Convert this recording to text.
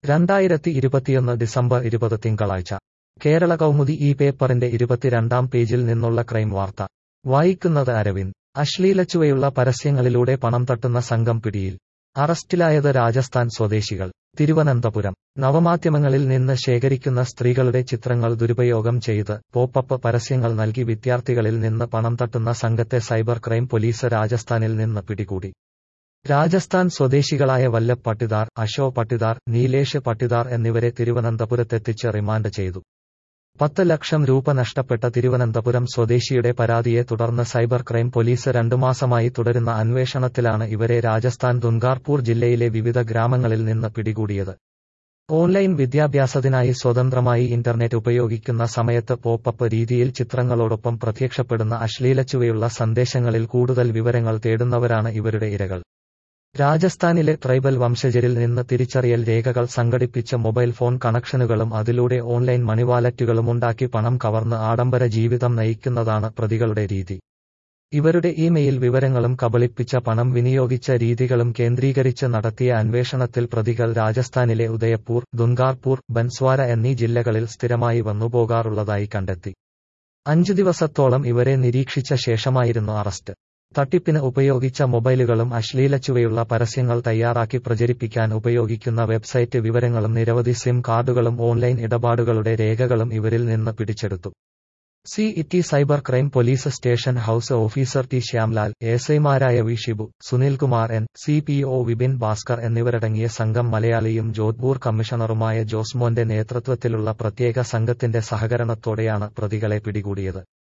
രണ്ടായിരത്തി ഇരുപത്തിയൊന്ന് ഡിസംബർ ഇരുപത് തിങ്കളാഴ്ച കേരള കൗമുദി ഈ പേപ്പറിന്റെ ഇരുപത്തിരണ്ടാം പേജിൽ നിന്നുള്ള ക്രൈം വാർത്ത വായിക്കുന്നത് അരവിന്ദ് അശ്ലീലച്ചുവയുള്ള പരസ്യങ്ങളിലൂടെ പണം തട്ടുന്ന സംഘം പിടിയിൽ അറസ്റ്റിലായത് രാജസ്ഥാൻ സ്വദേശികൾ തിരുവനന്തപുരം നവമാധ്യമങ്ങളിൽ നിന്ന് ശേഖരിക്കുന്ന സ്ത്രീകളുടെ ചിത്രങ്ങൾ ദുരുപയോഗം ചെയ്ത് പോപ്പപ്പ് പരസ്യങ്ങൾ നൽകി വിദ്യാർത്ഥികളിൽ നിന്ന് പണം തട്ടുന്ന സംഘത്തെ സൈബർ ക്രൈം പോലീസ് രാജസ്ഥാനിൽ നിന്ന് പിടികൂടി രാജസ്ഥാൻ സ്വദേശികളായ വല്ലഭ് പട്ടിദാർ അശോക് പട്ടിദാർ നീലേഷ് പട്ടിദാർ എന്നിവരെ തിരുവനന്തപുരത്തെത്തിച്ച് റിമാൻഡ് ചെയ്തു പത്ത് ലക്ഷം രൂപ നഷ്ടപ്പെട്ട തിരുവനന്തപുരം സ്വദേശിയുടെ പരാതിയെ തുടർന്ന് സൈബർ ക്രൈം പോലീസ് രണ്ടു മാസമായി തുടരുന്ന അന്വേഷണത്തിലാണ് ഇവരെ രാജസ്ഥാൻ ദുൻഗാർപൂർ ജില്ലയിലെ വിവിധ ഗ്രാമങ്ങളിൽ നിന്ന് പിടികൂടിയത് ഓൺലൈൻ വിദ്യാഭ്യാസത്തിനായി സ്വതന്ത്രമായി ഇന്റർനെറ്റ് ഉപയോഗിക്കുന്ന സമയത്ത് പോപ്പപ്പ് രീതിയിൽ ചിത്രങ്ങളോടൊപ്പം പ്രത്യക്ഷപ്പെടുന്ന അശ്ലീലച്ചുവയുള്ള സന്ദേശങ്ങളിൽ കൂടുതൽ വിവരങ്ങൾ തേടുന്നവരാണ് ഇവരുടെ ഇരകൾ രാജസ്ഥാനിലെ ട്രൈബൽ വംശജരിൽ നിന്ന് തിരിച്ചറിയൽ രേഖകൾ സംഘടിപ്പിച്ച മൊബൈൽ ഫോൺ കണക്ഷനുകളും അതിലൂടെ ഓൺലൈൻ മണിവാലറ്റുകളും ഉണ്ടാക്കി പണം കവർന്ന് ആഡംബര ജീവിതം നയിക്കുന്നതാണ് പ്രതികളുടെ രീതി ഇവരുടെ ഇമെയിൽ വിവരങ്ങളും കബളിപ്പിച്ച പണം വിനിയോഗിച്ച രീതികളും കേന്ദ്രീകരിച്ച് നടത്തിയ അന്വേഷണത്തിൽ പ്രതികൾ രാജസ്ഥാനിലെ ഉദയപൂർ ദുൻഗാർപൂർ ബൻസ്വാര എന്നീ ജില്ലകളിൽ സ്ഥിരമായി വന്നുപോകാറുള്ളതായി കണ്ടെത്തി അഞ്ചു ദിവസത്തോളം ഇവരെ നിരീക്ഷിച്ച ശേഷമായിരുന്നു അറസ്റ്റ് തട്ടിപ്പിന് ഉപയോഗിച്ച മൊബൈലുകളും അശ്ലീലച്ചുവയുള്ള പരസ്യങ്ങൾ തയ്യാറാക്കി പ്രചരിപ്പിക്കാൻ ഉപയോഗിക്കുന്ന വെബ്സൈറ്റ് വിവരങ്ങളും നിരവധി സിം കാർഡുകളും ഓൺലൈൻ ഇടപാടുകളുടെ രേഖകളും ഇവരിൽ നിന്ന് പിടിച്ചെടുത്തു city cyber crime police station house officer T Shyamlal എസ്ഐമാരായ V Shibu Sunilkumar N C P O Vipin Bhaskar എന്നിവരടങ്ങിയ സംഘം മലയാളിയും ജോധ്പൂർ കമ്മീഷണറുമായ ജോസ്മോന്റെ നേതൃത്വത്തിലുള്ള പ്രത്യേക സംഘത്തിന്റെ സഹകരണത്തോടെയാണ് പ്രതികളെ പിടികൂടിയത്